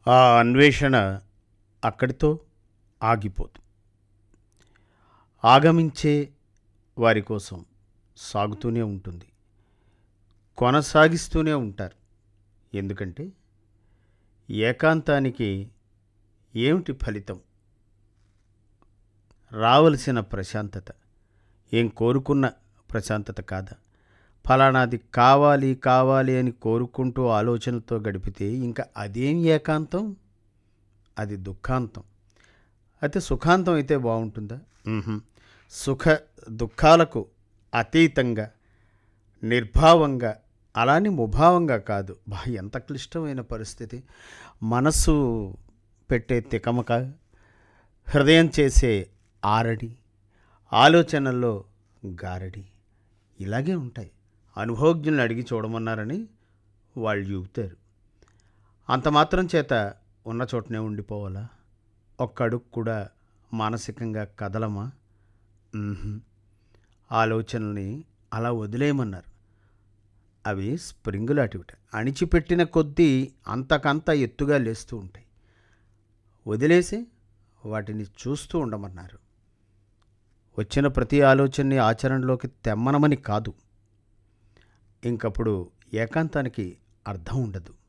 ఆ అన్వేషణ అక్కడితో ఆగిపోదు ఆగమించే వారి కోసం సాగుతూనే ఉంటుంది కొనసాగిస్తూనే ఉంటారు ఎందుకంటే ఏకాంతానికి ఏమిటి ఫలితం రావలసిన ప్రశాంతత ఏం కోరుకున్న ప్రశాంతత కాదా ఫలానాది కావాలి కావాలి అని కోరుకుంటూ ఆలోచనతో గడిపితే ఇంకా అదేం ఏకాంతం అది దుఃఖాంతం అయితే సుఖాంతం అయితే బాగుంటుందా మ్మ్హ్మ్. సుఖ దుఃఖాలకు అతీతంగా నిర్భావంగా అలాని ముభావంగా కాదు బా ఎంత క్లిష్టమైన పరిస్థితి మనస్సు పెట్టే తికమక హృదయం చేసే ఆరడి ఆలోచనల్లో గారడి ఇలాగే ఉంటాయి అనుభవజ్ఞులను అడిగి చూడమన్నారని వాళ్ళు చెబుతారు అంత మాత్రం చేత ఉన్న చోటనే ఉండిపోవాలా ఒక్క అడుగు కూడా మానసికంగా కదలమా మ్మ్హ్మ్. ఆలోచనల్ని అలా వదిలేయమన్నారు అవి స్ప్రింగులు అటువిట అణిచిపెట్టిన కొద్దీ అంతకంత ఎత్తుగా లేస్తూ ఉంటాయి వదిలేసి వాటిని చూస్తూ ఉండమన్నారు వచ్చిన ప్రతి ఆలోచనని ఆచరణలోకి తెమ్మనమని కాదు ఇంకప్పుడు ఏకాంతానికి అర్థం ఉండదు